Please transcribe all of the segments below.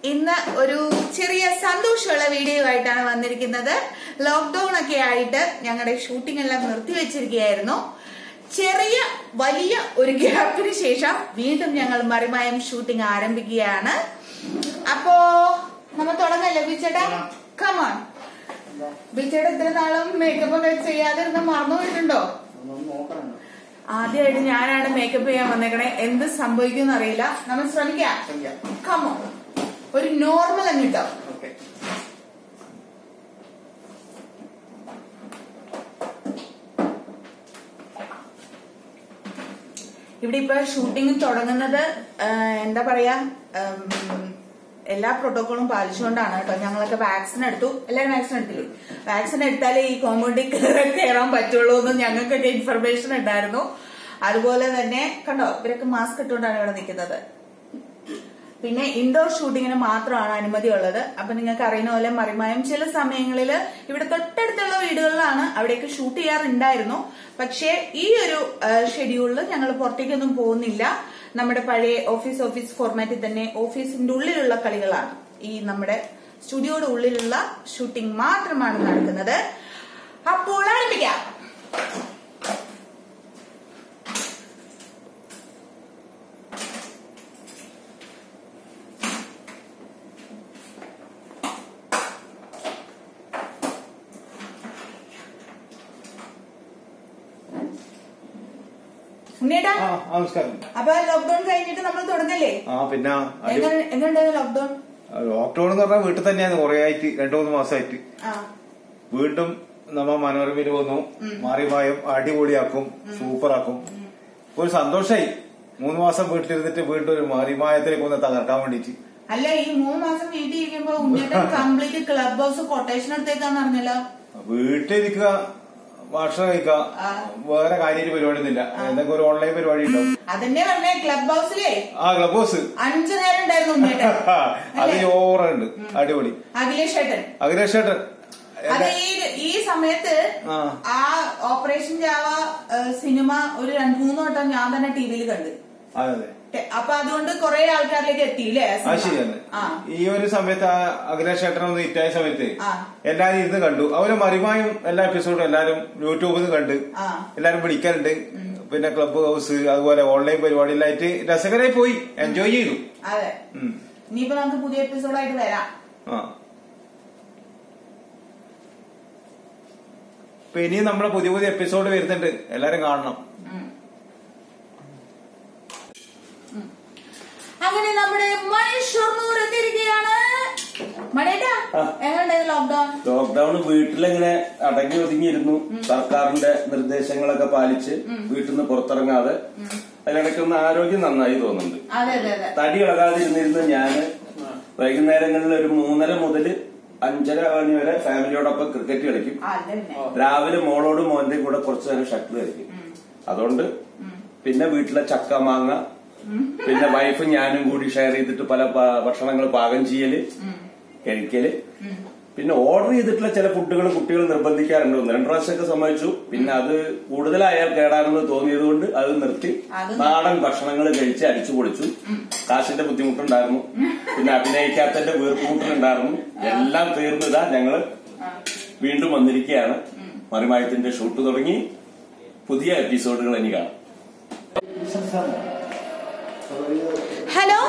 ഇന്ന് ഒരു ചെറിയ സന്തോഷമുള്ള വീഡിയോ ആയിട്ടാണ് വന്നിരിക്കുന്നത് ലോക്ക്ഡൌൺ ഒക്കെ ആയിട്ട് ഞങ്ങളുടെ ഷൂട്ടിംഗ് എല്ലാം നിർത്തിവെച്ചിരിക്കുകയായിരുന്നു ചെറിയ വലിയ ഒരു ഗ്യാപ്പിന് ശേഷം വീണ്ടും ഞങ്ങൾ മറിമായം ഷൂട്ടിംഗ് ആരംഭിക്കുകയാണ് അപ്പോ നമ്മൾ തുടങ്ങല്ലേ ബിച്ചേട്ടാ കമാൺ ബിച്ചേട്ട ഇത്ര നാളും മേക്കപ്പ് ഒക്കെ ചെയ്യാതിരുന്ന് മറന്നു പോയിട്ടുണ്ടോ ആദ്യമായിട്ട് ഞാനാണ് മേക്കപ്പ് ചെയ്യാൻ വന്നേക്കണേ എന്ത് സംഭവിക്കും അറിയില്ല നമ്മൾ ശ്രമിക്കാം കമോ ഒരു നോർമൽ എന്നിട്ടോ ഇവിടെ ഇപ്പൊ ഷൂട്ടിംഗ് തുടങ്ങുന്നത് ആ, എന്താ പറയാ ഉം, എല്ലാ പ്രോട്ടോക്കോളും പാലിച്ചുകൊണ്ടാണ് കേട്ടോ ഞങ്ങളൊക്കെ വാക്സിൻ എടുത്തു എല്ലാവരും വാക്സിൻ എടുത്തില്ലേ വാക്സിൻ എടുത്താലേ ഈ കോമ്പൗണ്ടിൽ കയറാൻ പറ്റുള്ളൂ എന്ന് ഞങ്ങൾക്കൊക്കെ ഇൻഫർമേഷൻ ഉണ്ടായിരുന്നു അതുപോലെ തന്നെ കണ്ടോ ഇവരൊക്കെ മാസ്ക് ഇട്ടുകൊണ്ടാണ് ഇവിടെ നിൽക്കുന്നത് പിന്നെ ഇൻഡോർ ഷൂട്ടിങ്ങിന് മാത്രമാണ് അനുമതി ഉള്ളത് അപ്പൊ നിങ്ങൾക്ക് അറിയുന്ന പോലെ മറിമായം ചില സമയങ്ങളിൽ ഇവിടെ തൊട്ടടുത്തുള്ള വീടുകളിലാണ് അവിടേക്ക് ഷൂട്ട് ചെയ്യാറുണ്ടായിരുന്നു പക്ഷേ ഈ ഒരു ഷെഡ്യൂളിൽ ഞങ്ങൾ പുറത്തേക്കൊന്നും പോകുന്നില്ല നമ്മുടെ പഴയ ഓഫീസ് ഓഫീസ് ഫോർമാറ്റിൽ തന്നെ ഓഫീസിന്റെ ഉള്ളിലുള്ള കളികളാണ് ഈ നമ്മുടെ സ്റ്റുഡിയോയുടെ ഉള്ളിലുള്ള ഷൂട്ടിംഗ് മാത്രമാണ് നടക്കുന്നത് അപ്പോൾ ആരംഭിക്കാം ഉണ്ണിയേട്ടാ ആ നമസ്കാരം അപ്പൊ ലോക്ക്ഡൌൺ കഴിഞ്ഞിട്ട് നമ്മൾ തുടങ്ങല്ലേ ആ പിന്നെ അടി- എങ്ങനെ എങ്ങനെയുണ്ടായിരുന്നു ലോക്ക്ഡൌൺ ലോക്ക്ഡൌൺ എന്ന് പറഞ്ഞാൽ വീട്ടിൽ തന്നെയാണ് കുറെ ആയിട്ട് രണ്ടു മൂന്ന് മാസമായിട്ട് ആ വീണ്ടും നമ്മ മനോരമയിൽ വന്നു മാറിമായും അടിപൊളിയാക്കും സൂപ്പറാക്കും ഒരു സന്തോഷായി മൂന്ന് മാസം വീട്ടിലിരുന്നിട്ട് വീണ്ടും ഒരു മാറിമായത്തിലേക്ക് ഒന്ന് തകർക്കാൻ വേണ്ടിട്ട് അല്ല ഈ മൂന്ന് മാസം വീട്ടിൽ ഇരിക്കുമ്പോ ഉണ്ണിയേട്ടൻ കംപ്ലീറ്റ് ക്ലബ് ഹൗസ് കൊട്ടേഷൻ എടുത്തേക്കാന്ന് അറിഞ്ഞല്ലോ വീട്ടിലിരിക്കുക ഭക്ഷണം കഴിക്കുക ആ. വേറെ കാര്യമായിട്ട് പരിപാടി ഒന്നുമില്ല എന്തൊക്കെ ഒരു ഓൺലൈൻ പരിപാടി ഉണ്ടാവും അതന്നെ പറഞ്ഞേ ക്ലബ് ഹൗസിലേ ആ ക്ലബ് ഹൗസ് അഞ്ചു നേരം ഉണ്ടായിരുന്നു ഉണ്ണിയേട്ടൻ അത് ഓറുണ്ട് അടിപൊളി അഖിലേഷ് ഏട്ടൻ അഖിലേഷ് ചേട്ടൻ അത് ഈ ഈ സമയത്ത് ആ. ആ ഓപ്പറേഷൻ ജാവ ഏഹ്, സിനിമ ഒരു രണ്ടു മൂന്ന് വട്ടം ഞാൻ തന്നെ ടിവിയിൽ കണ്ട് അതെ അതെ ടെ- അപ്പൊ അതുകൊണ്ട് കുറെ ആൾക്കാരിലേക്ക് എത്തിയില്ലേ ആ അത് സിനിമ? ശരിയാണ് ആ ഈ ഒരു സമയത്ത് ആ അഖിലേഷ് ചേട്ടൻ ഒന്ന് ഹിറ്റായ സമയത്ത് ആ. എല്ലാരും ഇരുന്ന് കണ്ടു അവര് മറിമായും എല്ലാ എപ്പിസോഡും എല്ലാരും യൂട്യൂബിൽ നിന്ന് കണ്ട് ആ എല്ലാരും വിളിക്കാറുണ്ട് പിന്നെ ക്ലബ് ഹൗസ് അതുപോലെ ഓൺലൈൻ പരിപാടിയിലായിട്ട് രസകരമായി പോയി എൻജോയ് ചെയ്തു അതെ ഉം. ഇനിയിപ്പോ നമുക്ക് പുതിയ എപ്പിസോഡായിട്ട് വരാം ആ ഇപ്പൊ ഇനിയും നമ്മുടെ പുതിയ പുതിയ എപ്പിസോഡ് വരുന്നുണ്ട് എല്ലാരും കാണണം ഉം. ഉം. അങ്ങനെ നമ്മുടെ മണി ഷൊർണൂർ എത്തിയിരിക്കുകയാണ് മണിയേട്ടാ എങ്ങനെയുണ്ടായിരുന്നു ലോക്ക്ഡൌൺ ലോക്ക്ഡൌൺ വീട്ടിലിങ്ങനെ അടങ്ങി ഒതുങ്ങിയിരുന്നു സർക്കാരിന്റെ നിർദ്ദേശങ്ങളൊക്കെ പാലിച്ച് വീട്ടിൽ നിന്ന് പുറത്തിറങ്ങാതെ അതിനിടയ്ക്ക് ഒന്ന് ആരോഗ്യം നന്നായി തോന്നുന്നുണ്ട് അതെ അതെ അതെ തടി ഇളകാതിരുന്നിരുന്ന ഞാന് വൈകുന്നേരങ്ങളിൽ ഒരു മൂന്നര മുതൽ അഞ്ചര മണി വരെ ഫാമിലിയോടൊപ്പം ക്രിക്കറ്റ് കളിക്കും അതന്നെ രാവിലെ മോളോടും മോന്റെ കൂടെ കുറച്ചു നേരം ഷട്ടിൽ കളിക്കും അതുകൊണ്ട് പിന്നെ വീട്ടിലെ ചക്ക മാങ്ങ പിന്നെ വൈഫും ഞാനും കൂടി ഷെയർ ചെയ്തിട്ട് പല ഭക്ഷണങ്ങൾ പാകം ചെയ്യല് കഴിക്കല് പിന്നെ ഓർഡർ ചെയ്തിട്ടുള്ള ചില ഫുഡുകൾ കുട്ടികൾ നിർബന്ധിക്കാറുണ്ട് ഒന്ന് രണ്ട് പ്രാവശ്യമൊക്കെ സമ്മതിച്ചു പിന്നെ അത് കൂടുതലായാൽ കേടാണെന്ന് തോന്നിയത് കൊണ്ട് അത് നിർത്തി അത് നാടൻ ഭക്ഷണങ്ങൾ കഴിച്ച് അടിച്ചു പൊളിച്ചു കാശിന്റെ ബുദ്ധിമുട്ടുണ്ടായിരുന്നു പിന്നെ അഭിനയിക്കാത്തതിന്റെ വീർപ്പുമുട്ടുണ്ടായിരുന്നു എല്ലാം തീർന്നതാ ഞങ്ങള് വീണ്ടും വന്നിരിക്കുകയാണ് മറിമായത്തിന്റെ ഷൂട്ട് തുടങ്ങി പുതിയ എപ്പിസോഡുകൾ ഇനി കാണാം ഹലോ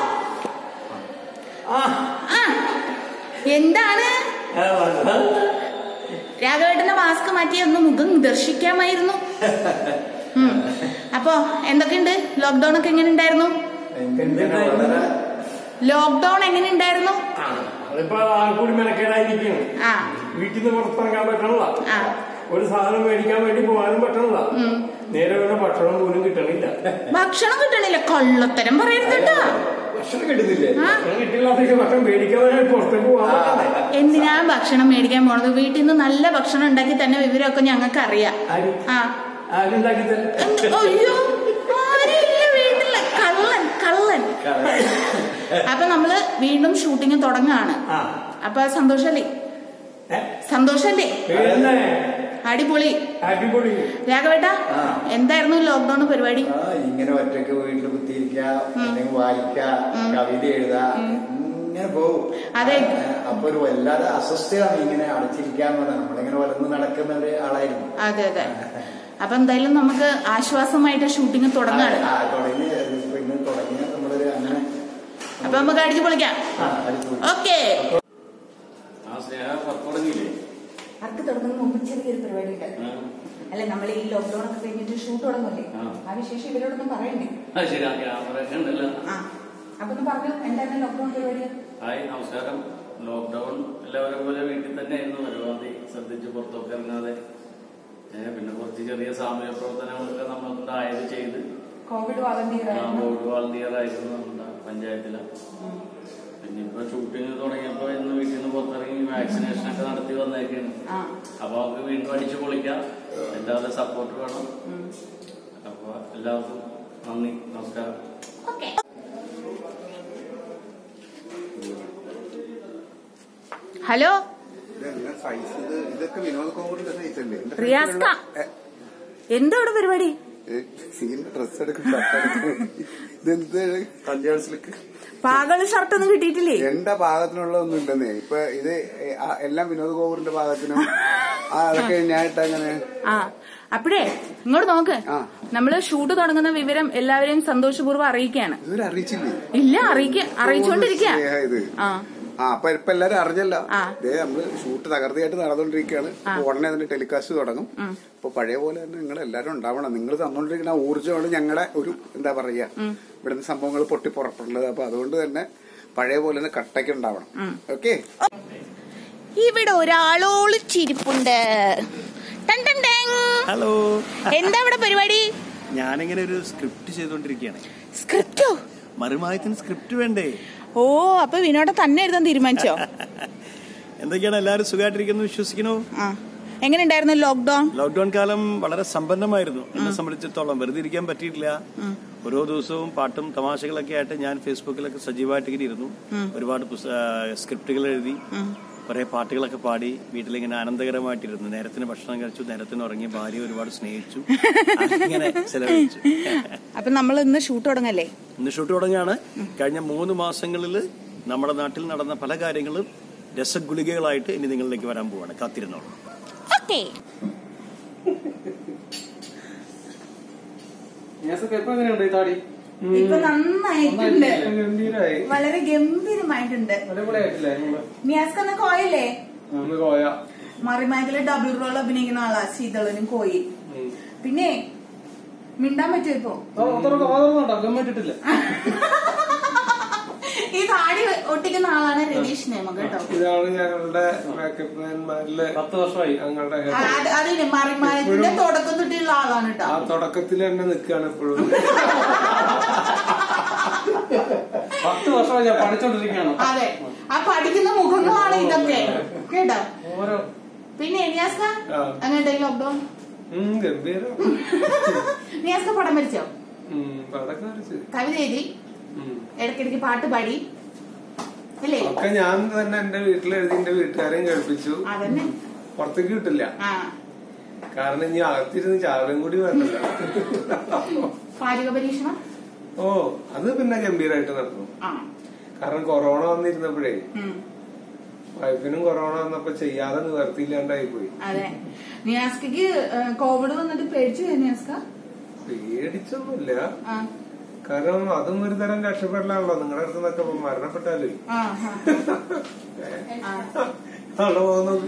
ആ എന്താണ് രാഘവേട്ടന്റെ മാസ്ക് മാറ്റി ഒന്ന് മുഖം ദർശിക്കാമായിരുന്നു ഉം. അപ്പോ എന്തൊക്കെയുണ്ട് ലോക്ക്ഡൌൺ ഒക്കെ എങ്ങനെ ഉണ്ടായിരുന്നു ലോക്ക്ഡൌൺ എങ്ങനെ ഉണ്ടായിരുന്നു അതിപ്പോ ആൾക്കൂടി മെനക്കേടായിരിക്കും ആ വീട്ടിൽ നിന്ന് പുറത്തിറങ്ങാൻ പറ്റണില്ല ആ ഒരു സാധനം മേടിക്കാൻ വേണ്ടി പോകാനും പറ്റണില്ല നേരെ വേണ്ട ഭക്ഷണം പോലും കിട്ടണില്ല ഭക്ഷണം കിട്ടണില്ല കൊള്ളത്തരം പറയരുത് കേട്ടോ ഭക്ഷണം കിട്ടുന്നില്ലേ ആ. ഭക്ഷണം കിട്ടില്ലാത്ത ഭക്ഷണം മേടിക്കാൻ വേണ്ടി പുറത്തേക്ക് പോകാൻ പറ്റണ്ടേ? എന്തിനാ ഭക്ഷണം മേടിക്കാൻ പോണത് വീട്ടിൽ നിന്ന് നല്ല ഭക്ഷണം ഉണ്ടാക്കി തന്നെ വിവരമൊക്കെ ഞങ്ങൾക്ക് അറിയാം ആര്? ആ ആരുണ്ടാക്കി തരും അയ്യോ ആരുമില്ല വീട്ടില് കള്ളൻ കള്ളൻ അപ്പൊ നമ്മള് വീണ്ടും ഷൂട്ടിങ് തുടങ്ങാണ് ആ അപ്പൊ സന്തോഷല്ലേ ഏ? സന്തോഷല്ലേ പിന്നെ അടിപൊളി അടിപൊളി രാഘവേട്ട എന്തായിരുന്നു ലോക്ക്ഡൌൺ പരിപാടി ആ ഇങ്ങനെ ഒറ്റക്ക് വീട്ടിൽ കുത്തിയിരിക്കുക അല്ലെങ്കിൽ വായിക്കുക കവിത എഴുതുക ഇങ്ങനെ പോകും അതെ. അപ്പൊ ഒരു വല്ലാതെ അസ്വസ്ഥയാണ് ഇങ്ങനെ അടച്ചിരിക്കാന്ന് പറഞ്ഞാൽ നമ്മളിങ്ങനെ വലന്ന് നടക്കുന്ന ഒരു ആളായിരുന്നു അതെ അതെ അപ്പൊ എന്തായാലും നമുക്ക് ആശ്വാസമായിട്ട് ഷൂട്ടിംഗ് തുടങ്ങാണ് ആ, തുടങ്ങി ഇപ്പൊ ഇന്ന് തുടങ്ങിയ നമ്മളൊരു അങ്ങനെ അപ്പൊ നമുക്ക് അടിച്ചു പൊളിക്കാം ആ, അടിപൊളി. ഓക്കെ ആ സ്നേഹ തുടങ്ങിയില്ലേ അർക്ക് തുടങ്ങുന്ന മുമ്പ് ചെറിയൊരു പരിപാടി ഉണ്ട് അല്ല നമ്മൾ ഈ ലോക്ക്ഡൌൺ ഒക്കെ കഴിഞ്ഞിട്ട് ഷൂട്ട് തുടങ്ങല്ലേ ആ. ആ വിശേഷം ഇവരോടൊന്നും പറയണ്ടേ ആ ശരി ആ ക്യാമറ ഒക്കെ ഉണ്ടല്ലോ ആ അപ്പൊ ഒന്ന് പറഞ്ഞു എന്താണ് ലോക്ക്ഡൌൺ പരിപാടി ഹായ് നമസ്കാരം ലോക്ക്ഡൌൺ എല്ലാവരും പോലെ വീട്ടിൽ തന്നെയായിരുന്നു പരമാവധി ശ്രദ്ധിച്ച് പുറത്തൊക്കെ ഇറങ്ങാതെ ഏ, പിന്നെ കുറച്ച് ചെറിയ സാമൂഹ്യ പ്രവർത്തനങ്ങളൊക്കെ നമ്മൾക്കുണ്ടായത് ചെയ്ത് കോവിഡ് വളണ്ടിയർ ആ ബോർഡ് വാളണ്ടിയർ ആയിരുന്നു നമ്മുടെ പഞ്ചായത്തില് പിന്നെ ഇപ്പൊ ഷൂട്ടിംഗ് തുടങ്ങിയപ്പോ ഇന്ന് വീട്ടിൽ നിന്ന് പുറത്തിറങ്ങി വാക്സിനേഷൻ ഒക്കെ നടത്തി വന്നേക്കാണ് ആ അപ്പൊ നമുക്ക് വീണ്ടും അടിച്ചു പൊളിക്കാം എല്ലാവരുടെ സപ്പോർട്ട് വേണം അപ്പൊ എല്ലാവർക്കും നന്ദി നമസ്കാരം ഓക്കെ ഹലോ ഇതെല്ലാം സൈസ് ഇത് ഇതൊക്കെ വിനോദ കോമഡിന്റെ സൈസ് അല്ലേ എന്താ റിയാസ്ക എന്താ ഇവിടെ പരിപാടി സീനിന്റെ ഡ്രസ് എടുക്കും ഇതെന്ത് കല്യാണത്തിലേക്ക് പാകള് ഷർട്ട് ഒന്നും കിട്ടിയിട്ടില്ലേ എന്റെ പാകത്തിനുള്ളതൊന്നും ഇല്ലെന്നേ ഇപ്പൊ ഇത് ആ എല്ലാം വിനോദ കോമഡിന്റെ പാകത്തിനും ആ അതൊക്കെ ഞാൻ ഇട്ട അങ്ങനെ ആ അപ്പഴേ ഇങ്ങോട്ട് നോക്ക് ആ. നമ്മള് ഷൂട്ട് തുടങ്ങുന്ന വിവരം എല്ലാവരെയും സന്തോഷപൂർവ്വം അറിയിക്കാണ് ഇതുവരെ അറിയിച്ചില്ലേ ഇല്ല അറിയിക്ക അറിയിച്ചുകൊണ്ടിരിക്കുക സ്നേഹ ഇത് ആ ആ അപ്പൊ ഇപ്പൊ എല്ലാരും അറിഞ്ഞല്ലോ ആ. ദേ നമ്മള് ഷൂട്ട് തകർത്തിയായിട്ട് നടന്നുകൊണ്ടിരിക്കുകയാണ് ഇപ്പൊ ഉടനെ അതിന്റെ ടെലികാസ്റ്റ് തുടങ്ങും ഇപ്പൊ പഴയ പോലെ തന്നെ നിങ്ങൾ എല്ലാരും ഉണ്ടാവണം നിങ്ങൾ തന്നുകൊണ്ടിരിക്കുന്ന ആ ഊർജ്ജമാണ് ഞങ്ങളുടെ ഒരു എന്താ പറയാ ഇവിടുന്ന് സംഭവങ്ങൾ പൊട്ടി പുറപ്പെടുന്നത് അപ്പൊ അതുകൊണ്ട് തന്നെ പഴയ പോലെ തന്നെ കട്ടയ്ക്ക് ഉണ്ടാവണം ഓക്കെ ഇവിടെ ഒരാളോളിച്ചിരിപ്പുണ്ട് ടൻ ടൻ ടൻ. ഹലോ എന്താ ഇവിടെ പരിപാടി ഞാനിങ്ങനെ ഒരു സ്ക്രിപ്റ്റ് ചെയ്തുകൊണ്ടിരിക്കുകയാണ് സ്ക്രിപ്റ്റോ മറുമായത്തിന് സ്ക്രിപ്റ്റ് വേണ്ടേ ഓ അപ്പൊ വിനോദ തന്നെ എഴുതാൻ തീരുമാനിച്ചോ എന്തൊക്കെയാണ് എല്ലാവരും സുഖമായിട്ടിരിക്കുന്നു വിശ്വസിക്കുന്നു ആ എങ്ങനെ ഉണ്ടായിരുന്നു ലോക്ക്ഡൌൺ ലോക്ക്ഡൌൺ കാലം വളരെ സമ്പന്നമായിരുന്നു എന്നെ സംബന്ധിച്ചിടത്തോളം വെറുതെ ഇരിക്കാൻ പറ്റിയിട്ടില്ല ഓരോ ദിവസവും പാട്ടും തമാശകളൊക്കെ ആയിട്ട് ഞാൻ ഫേസ്ബുക്കിലൊക്കെ സജീവമായിട്ട് ഇങ്ങനെ ഇരുന്നു ഒരുപാട് പുസ്ത- ആ, സ്ക്രിപ്റ്റുകൾ എഴുതി കുറെ പാട്ടുകളൊക്കെ പാടി വീട്ടിലിങ്ങനെ ആനന്ദകരമായിട്ടിരുന്നു നേരത്തിന് ഭക്ഷണം കഴിച്ചു നേരത്തിന് ഉറങ്ങി ഭാര്യ ഒരുപാട് സ്നേഹിച്ചു അങ്ങനെ ചെലവഴിച്ചു അപ്പൊ നമ്മൾ ഇന്ന് ഷൂട്ട് തുടങ്ങല്ലേ ഇന്ന് ഷൂട്ട് തുടങ്ങുകയാണ് കഴിഞ്ഞ മൂന്ന് മാസങ്ങളിൽ നമ്മുടെ നാട്ടിൽ നടന്ന പല കാര്യങ്ങളും രസഗുളികകളായിട്ട് ഇനി നിങ്ങളിലേക്ക് വരാൻ പോവാണ് കാത്തിരുന്നോളൂ ഓക്കേ ഇപ്പൊ നന്നായിട്ടുണ്ട് വളരെ ഗംഭീരമായിട്ടുണ്ട് മിയാസ്ക് എന്ന കോയല്ലേ മറിമായത്തില് ഡബിൾ റോൾ അഭിനയിക്കുന്ന ആളാ ശീതളനും കോയി പിന്നെ മിണ്ടാൻ പറ്റുമോ ഇപ്പൊ ഈ താടി ഒട്ടിക്കുന്ന ആളാണ് രതീഷ് നേമം കേട്ടോ ഇതാണ് ഞങ്ങളുടെ മേക്കപ്പ് മാൻമാരിലെ പത്ത് വർഷമായി ഞങ്ങളുടെ ആ, അത് അതിന് മറിമായത്തിന്റെ തുടക്കം തൊട്ടുള്ള ആളാണ് കേട്ടോ ആ തുടക്കത്തിൽ തന്നെ നിൽക്കുകയാണ് ഇപ്പോഴും പത്ത് വർഷമായി ഞാൻ പഠിച്ചോണ്ടിരിക്കുകയാണ് അതെ ആ പഠിക്കുന്ന മുഖങ്ങളാണ് ഇതൊക്കെ കേട്ടോ ഓരോ പിന്നെ നിയാസ്ക ആ. അങ്ങനെ ലോക്ക്ഡൌൺ ഉം, ഗംഭീരം നിയാസ്ക പടം വരച്ചോ ഉം, പടക്കം വരച്ച്. കവിത എഴുതി ഉം. ഇടയ്ക്കിടയ്ക്ക് പാട്ട് പാടി അല്ലേ ഒക്കെ ഞാൻ തന്നെ എന്റെ വീട്ടിൽ എഴുതി എന്റെ വീട്ടുകാരെയും കേൾപ്പിച്ചു അതന്നെ പുറത്തേക്ക് കിട്ടില്ല ആ കാരണം ഇനി അകത്തിരുന്ന് ചാവേം കൂടി വരണല്ലോ പാചക പരീക്ഷണം ഓ അത് പിന്നെ ഗംഭീരമായിട്ട് നടന്നു ആ കാരണം കൊറോണ വന്നിരുന്നപ്പോഴേ ഉം. വൈഫിനും കൊറോണ വന്നപ്പോ ചെയ്യാതെ നിവർത്തിയില്ലാണ്ടായി പോയി അതെ നിയാസ്കക്ക് കോവിഡ് വന്നിട്ട് പേടിച്ചു പോയോ നിയാസ്ക പേടിച്ചൊന്നുമില്ല ആ കാരണം അതും ഒരു തരം രക്ഷപ്പെടലാണല്ലോ നിങ്ങളുടെ അടുത്ത് നിന്നൊക്കെ ഇപ്പൊ മരണപ്പെട്ടാലേ ആ ആ. ആ. ആണോ പോകുന്നത്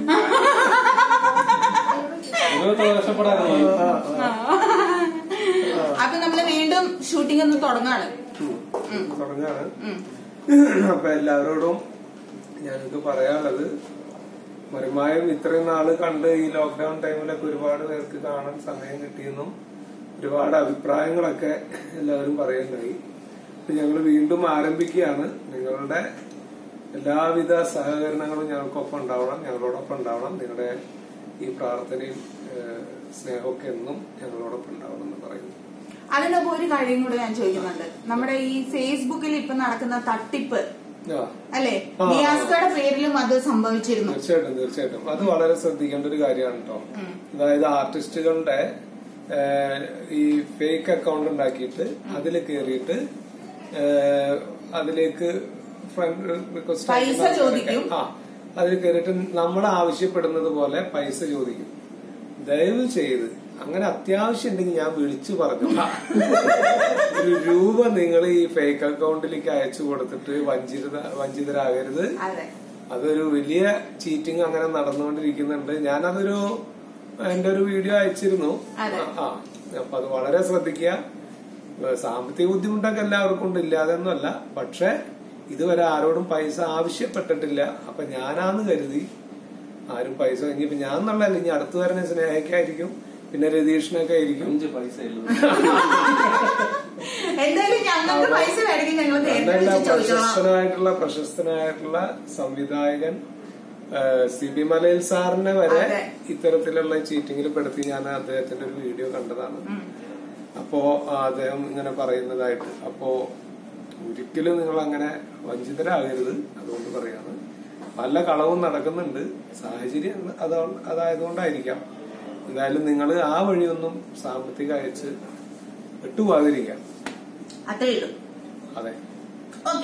അപ്പൊ നമ്മള് വീണ്ടും ഷൂട്ടിംഗ് ഒന്ന് തുടങ്ങാണ് പറഞ്ഞാണ് അപ്പൊ എല്ലാവരോടും ഞങ്ങൾക്ക് പറയാനുള്ളത് മറിമായം ഇത്രയും നാള് കണ്ട് ഈ ലോക്ക്ഡൌൺ ടൈമിലൊക്കെ ഒരുപാട് പേർക്ക് കാണാൻ സമയം കിട്ടിയെന്നും ഒരുപാട് അഭിപ്രായങ്ങളൊക്കെ എല്ലാവരും പറയുന്നുണ്ടായി അപ്പൊ ഞങ്ങൾ വീണ്ടും ആരംഭിക്കുകയാണ് നിങ്ങളുടെ എല്ലാവിധ സഹകരണങ്ങളും ഞങ്ങൾക്കൊപ്പം ഉണ്ടാവണം ഞങ്ങളോടൊപ്പം ഉണ്ടാവണം നിങ്ങളുടെ ഈ പ്രാർത്ഥനയും ഏഹ്, സ്നേഹമൊക്കെ എന്നും ഞങ്ങളോടൊപ്പം ഉണ്ടാവണം എന്ന് പറയുന്നു അതിനൊപ്പം ഒരു കാര്യം കൂടെ ഞാൻ ചോദിക്കുന്നുണ്ട് നമ്മുടെ ഈ ഫേസ്ബുക്കിൽ ഇപ്പൊ നടക്കുന്ന തട്ടിപ്പ് ആ അല്ലെ ആ. നിയാസ്കയുടെ പേരിലും അത് സംഭവിച്ചിരുന്നു തീർച്ചയായിട്ടും തീർച്ചയായിട്ടും അത് വളരെ ശ്രദ്ധിക്കേണ്ട ഒരു കാര്യമാണ് കേട്ടോ അതായത് ആർട്ടിസ്റ്റുകളുടെ ഏഹ്, ഈ ഫേക്ക് അക്കൗണ്ട് ഉണ്ടാക്കിയിട്ട് അതിൽ കയറിയിട്ട് ഏഹ്, അതിലേക്ക് ഫ്രണ്ട് റിക്വസ്റ്റ് പൈസ ചോദിക്കും. ആ അതിൽ കയറിയിട്ട് നമ്മൾ ആവശ്യപ്പെടുന്നത് പോലെ പൈസ ചോദിക്കും ദയവ് ചെയ്ത് അങ്ങനെ അത്യാവശ്യം ഉണ്ടെങ്കിൽ ഞാൻ വിളിച്ചു പറഞ്ഞു ഒരു രൂപ നിങ്ങൾ ഈ ഫേക്ക് അക്കൗണ്ടിലേക്ക് അയച്ചു കൊടുത്തിട്ട് വഞ്ചിത വഞ്ചിതരാകരുത് അതെ അതൊരു വലിയ ചീറ്റിംഗ് അങ്ങനെ നടന്നുകൊണ്ടിരിക്കുന്നുണ്ട് ഞാനതൊരു എന്റെ ഒരു വീഡിയോ അയച്ചിരുന്നു അതെ. ആ അപ്പൊ അത് വളരെ ശ്രദ്ധിക്കുക ഏഹ് സാമ്പത്തിക ബുദ്ധിമുട്ടൊക്കെ എല്ലാവർക്കും ഉണ്ട് ഇല്ലാതെയൊന്നുമല്ല പക്ഷെ ഇതുവരെ ആരോടും പൈസ ആവശ്യപ്പെട്ടിട്ടില്ല അപ്പൊ ഞാനാന്ന് കരുതി ആരും പൈസ ഇനിയിപ്പോ ഞാൻ എന്നുള്ളതല്ല ഇനി അടുത്ത് വരുന്ന സ്നേഹയ്ക്കായിരിക്കും പിന്നെ രതീഷിനൊക്കെ ആയിരിക്കും അഞ്ച് പൈസ എന്തായാലും ഞങ്ങൾക്ക് പൈസ വേണമെങ്കിൽ ഞങ്ങൾ നേരത്തെ നല്ല വിളിച്ച് ചോദിച്ചോളാം പ്രശസ്തനായിട്ടുള്ള പ്രശസ്തനായിട്ടുള്ള സംവിധായകൻ സി ബി മലയിൽ സാറിനെ വരെ അതെ. ഇത്തരത്തിലുള്ള ചീറ്റിംഗിൽ പെടുത്തി ഞാൻ അദ്ദേഹത്തിന്റെ ഒരു വീഡിയോ കണ്ടതാണ് അപ്പോ ആ, അദ്ദേഹം ഇങ്ങനെ പറയുന്നതായിട്ട് അപ്പോ ഒരിക്കലും നിങ്ങൾ അങ്ങനെ വഞ്ചിതരാകരുത് അതുകൊണ്ട് പറയാണ് പല കളവും നടക്കുന്നുണ്ട് സാഹചര്യം അതാ- അതായതുകൊണ്ടായിരിക്കാം എന്തായാലും നിങ്ങൾ ആ വഴിയൊന്നും സാമ്പത്തിക അയച്ച് വിട്ടുപോകാതിരിക്കാം അത്രേ ഉള്ളൂ അതെ ഓക്കെ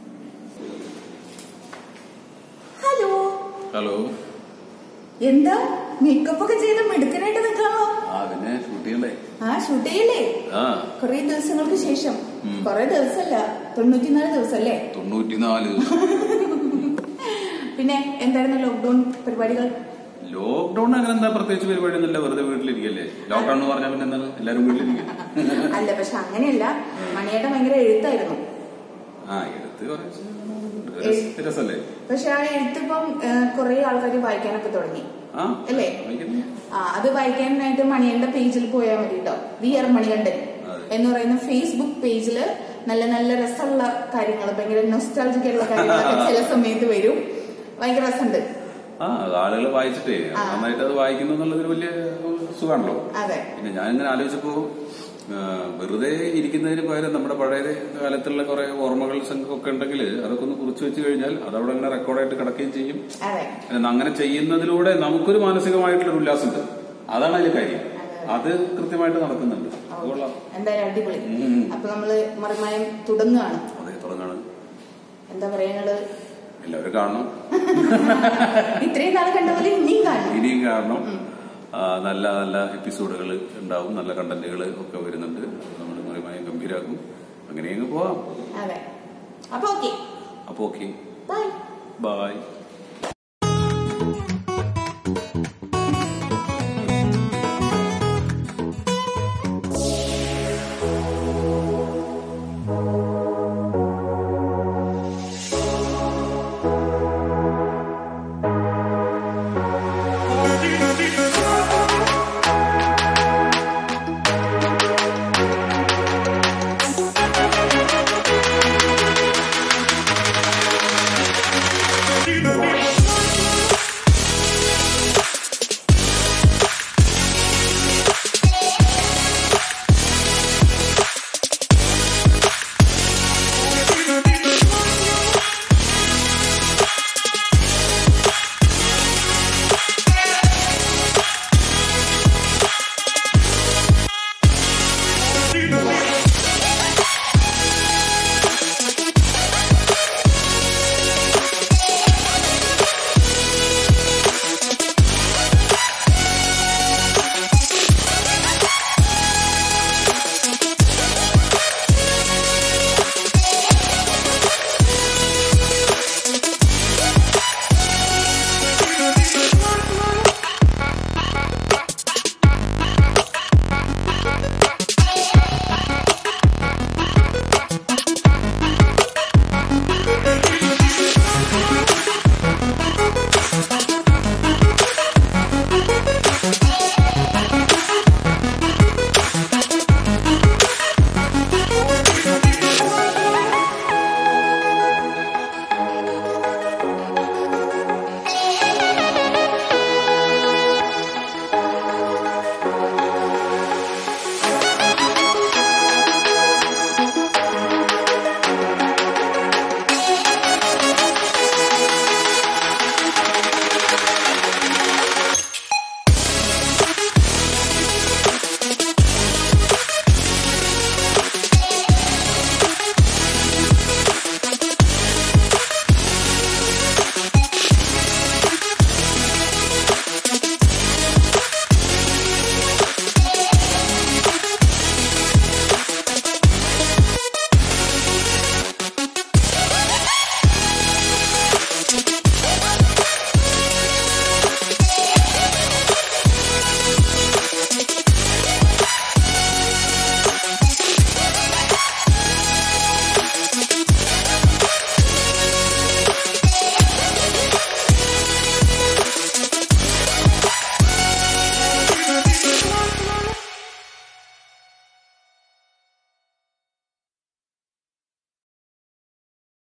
ഹലോ ഹലോ എന്താ മേക്കപ്പ് ഒക്കെ ചെയ്ത് മിടുക്കനായിട്ട് നിൽക്കാമോ ആ പിന്നെ ഷൂട്ട് ചെയ്യണ്ടേ ആ ഷൂട്ട് ചെയ്യില്ലേ ആ കുറെ ദിവസങ്ങൾക്ക് ശേഷം കുറെ ദിവസമല്ല തൊണ്ണൂറ്റിനാല് ദിവസം അല്ലേ തൊണ്ണൂറ്റിനാല് ദിവസം പിന്നെ എന്തായിരുന്നു ലോക്ക്ഡൌൺ പരിപാടികൾ ലോക്ക്ഡൌൺ അങ്ങനെ എന്താ പ്രത്യേകിച്ച് പരിപാടിയൊന്നുമില്ല വെറുതെ വീട്ടിലിരിക്കല്ലേ ലോക്ക്ഡൌൺ എന്ന് പറഞ്ഞാൽ പിന്നെ എന്താണ് എല്ലാരും വീട്ടിലിരിക്കല്ലേ അല്ല പക്ഷെ അങ്ങനെയല്ല മണിയേട്ടൻ ഭയങ്കര എഴുത്തായിരുന്നു ആ എടുത്ത് കുറച്ച് രസ- രസല്ലേ പക്ഷെ ആ എഴുത്തിപ്പം കുറെ ആൾക്കാർ വായിക്കാനൊക്കെ തുടങ്ങി ആ അല്ലേ? വായിക്കുന്നു. ആ അത് വായിക്കാനായിട്ട് മണിയന്റെ പേജിൽ പോയാൽ മതി കേട്ടോ വി ആർ മണികണ്ഠൻ അതെ. എന്ന് പറയുന്ന ഫേസ്ബുക്ക് പേജില് നല്ല നല്ല രസമുള്ള കാര്യങ്ങൾ ഭയങ്കര നൊസ്റ്റാൾജിക് ആയിട്ടുള്ള കാര്യങ്ങളൊക്കെ ചില സമയത്ത് വരും ഭയങ്കര രസമുണ്ട് ആ അത് ആളുകൾ വായിച്ചിട്ടേ നന്നായിട്ട് അത് വായിക്കുന്നു എന്നുള്ളതൊരു വലിയ സുഖമാണല്ലോ അതെ പിന്നെ ഞാൻ ഇങ്ങനെ ആലോചിച്ചപ്പോ ആ, വെറുതെ ഇരിക്കുന്നതിന് പകരം നമ്മുടെ പഴയ കാലത്തുള്ള കുറെ ഓർമ്മകൾ സംഘം ഒക്കെ ഉണ്ടെങ്കിൽ അതൊക്കെ ഒന്ന് കുറിച്ച് വെച്ച് കഴിഞ്ഞാൽ അതവിടെ അങ്ങനെ റെക്കോർഡായിട്ട് കിടക്കുകയും ചെയ്യും അതെ പിന്നെ അങ്ങനെ ചെയ്യുന്നതിലൂടെ നമുക്കൊരു മാനസികമായിട്ടുള്ള ഉല്ലാസമുണ്ട് അതാണ് അതിൽ കാര്യം അത് കൃത്യമായിട്ട് നടക്കുന്നുണ്ട് അത് കൊള്ളാം എന്തായാലും അടിപൊളി ഉം. അപ്പൊ നമ്മള് മറിമായം തുടങ്ങുകയാണ് അതെ തുടങ്ങാണ് എന്താ പറയാനുള്ളത് എല്ലാവരും കാണണം ഇത്രയും നാൾ കണ്ട പോലെ ഇനിയും കാണണം ഇനിയും കാണണം ആ, നല്ല നല്ല എപ്പിസോഡുകൾ ഉണ്ടാവും നല്ല കണ്ടന്റുകൾ ഒക്കെ വരുന്നുണ്ട് നമ്മൾ മറിമായം ഗംഭീരാക്കും അങ്ങനെ അങ്ങ് പോവാം അതെ അപ്പൊ ഓക്കെ അപ്പൊ ഓക്കെ ബൈ ബായ്